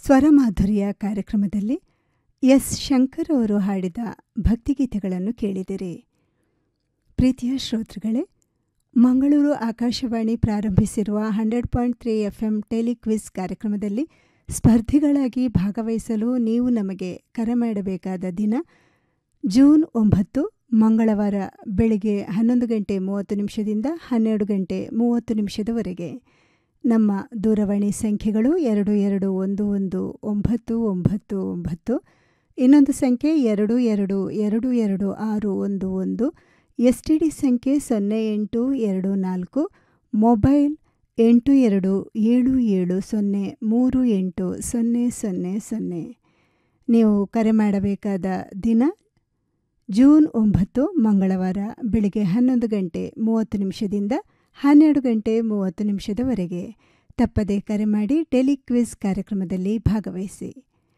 ಸ್ವರಮಾಧುರ್ಯ ಕಾರ್ಯಕ್ರಮದಲ್ಲಿ ಎಸ್ ಶಂಕರ್ ಅವರು ಹಾಡಿದ ಭಕ್ತಿಗೀತೆಗಳನ್ನು ಕೇಳಿದಿರಿ ಪ್ರೀತಿಯ ಶ್ರೋತೃಗಳೇ ಮಂಗಳೂರು ಆಕಾಶವಾಣಿ ಪ್ರಾರಂಭಿಸಿರುವ hundred point three F M telequiz ಕಾರ್ಯಕ್ರಮದಲ್ಲಿ ಸ್ಪರ್ಧಿಗಳಾಗಿ ಭಾಗವಹಿಸಲು ನೀವು ನಮಗೆ ಕರೆ ಮಾಡಬೇಕಾದ ದಿನ ಜೂನ್ ಒಂಬತ್ತು ಮಂಗಳವಾರ ಬೆಳಗ್ಗೆ ಹನ್ನೊಂದು ಗಂಟೆ ಮೂವತ್ತು ನಿಮಿಷದಿಂದ ಹನ್ನೆರಡು ಗಂಟೆ ಮೂವತ್ತು ನಿಮಿಷದವರೆಗೆ ನಮ್ಮ ದೂರವಾಣಿ ಸಂಖ್ಯೆಗಳು ಎರಡು ಎರಡು ಒಂದು ಒಂದು ಒಂಬತ್ತು ಒಂಬತ್ತು ಒಂಬತ್ತು ಇನ್ನೊಂದು ಸಂಖ್ಯೆ ಎರಡು ಎರಡು ಎರಡು ಎರಡು ಆರು ಒಂದು ಒಂದು ಎಸ್ ಟಿ ಡಿ ಸಂಖ್ಯೆ ಸೊನ್ನೆ ಎಂಟು ಎರಡು ನಾಲ್ಕು ಮೊಬೈಲ್ ಎಂಟು ಎರಡು ಏಳು ಏಳು ಸೊನ್ನೆ ಮೂರು ಎಂಟು ಸೊನ್ನೆ ಸೊನ್ನೆ ಸೊನ್ನೆ ನೀವು ಕರೆ ಮಾಡಬೇಕಾದ ದಿನ ಜೂನ್ ಒಂಬತ್ತು ಮಂಗಳವಾರ ಬೆಳಗ್ಗೆ ಹನ್ನೊಂದು ಗಂಟೆ ಮೂವತ್ತು ನಿಮಿಷದಿಂದ ಹನ್ನೆರಡು ಗಂಟೆ ಮೂವತ್ತು ನಿಮಿಷದವರೆಗೆ ತಪ್ಪದೆ ಕರೆ ಮಾಡಿ ಟೆಲಿಕ್ವಿಸ್ ಕಾರ್ಯಕ್ರಮದಲ್ಲಿ ಭಾಗವಹಿಸಿ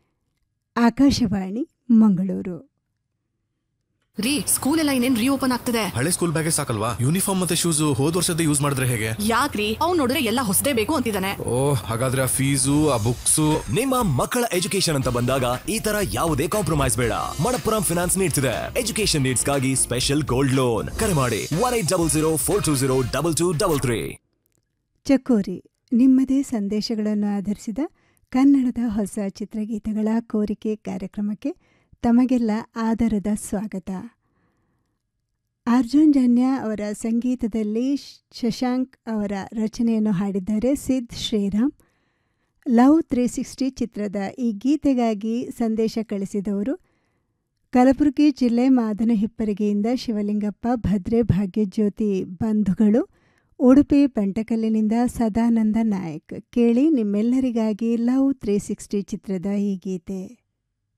ಆಕಾಶವಾಣಿ ಮಂಗಳೂರು ರೀ ಸ್ಕೂಲ್ ಎಲ್ಲ ಇನ್ನೇನ್ ರೀಓಪನ್ ಆಗ್ತದೆ ಹಳೆ ಸ್ಕೂಲ್ ಬ್ಯಾಗೇ ಸಾಕಲ್ವಾ ಯೂನಿಫಾರ್ಮ್ ಮತ್ತೆ ಶೂಸ್ ಹೋದ್ ವರ್ಷದ ಯೂಸ್ ಮಾಡಿದ್ರೆ ಹೇಗೆ ಯಾಕ್ರಿ ಅವ್ನ್ ನೋಡಿದ್ರೆ ಎಲ್ಲ ಹೊಸದೇ ಬೇಕು ಅಂತಿದ್ದಾನೆ ಓ ಹಾಗಾದ್ರೆ ಆ ಫೀಸು ಆ ಬುಕ್ಸು ನಿಮ್ಮ ಮಕ್ಕಳ ಎಜುಕೇಶನ್ ಅಂತ ಬಂದಾಗ ಈ ತರ ಯಾವುದೇ ಕಾಂಪ್ರಮೈಸ್ ಬೇಡ ಮಣಪ್ಪುರಂ ಫಿನಾನ್ಸ್ ನೀಡ್ತಿದೆ ಎಜುಕೇಶನ್ ನೀಡ್ಸ್ಗಾಗಿ ಸ್ಪೆಷಲ್ ಗೋಲ್ಡ್ ಲೋನ್ ಕರೆ ಮಾಡಿ one eight double zero four two zero double two double three ಚಕೋರಿ ನಿಮ್ಮದೇ ಸಂದೇಶಗಳನ್ನು ಆಧರಿಸಿದ ಕನ್ನಡದ ಹೊಸ ಚಿತ್ರಗೀತೆಗಳ ಕೋರಿಕೆ ಕಾರ್ಯಕ್ರಮಕ್ಕೆ ತಮಗೆಲ್ಲ ಆದರದ ಸ್ವಾಗತ ಅರ್ಜುನ್ ಜನ್ಯ ಅವರ ಸಂಗೀತದಲ್ಲಿ ಶಶಾಂಕ್ ಅವರ ರಚನೆಯನ್ನು ಹಾಡಿದ್ದಾರೆ Sid Sriram love three sixty ಚಿತ್ರದ ಈ ಗೀತೆಗಾಗಿ ಸಂದೇಶ ಕಳಿಸಿದವರು ಕಲಬುರಗಿ ಜಿಲ್ಲೆ ಮಾದನ ಹಿಪ್ಪರಿಗೆಯಿಂದ ಶಿವಲಿಂಗಪ್ಪ ಭದ್ರೆ ಭಾಗ್ಯಜ್ಯೋತಿ ಬಂಧುಗಳು ಉಡುಪಿ ಬಂಟಕಲ್ಲಿನಿಂದ ಸದಾನಂದ ನಾಯಕ್ ಕೇಳಿ ನಿಮ್ಮೆಲ್ಲರಿಗಾಗಿ ಲವ್ ತ್ರೀ ಸಿಕ್ಸ್ಟಿ ಚಿತ್ರದ ಈ ಗೀತೆ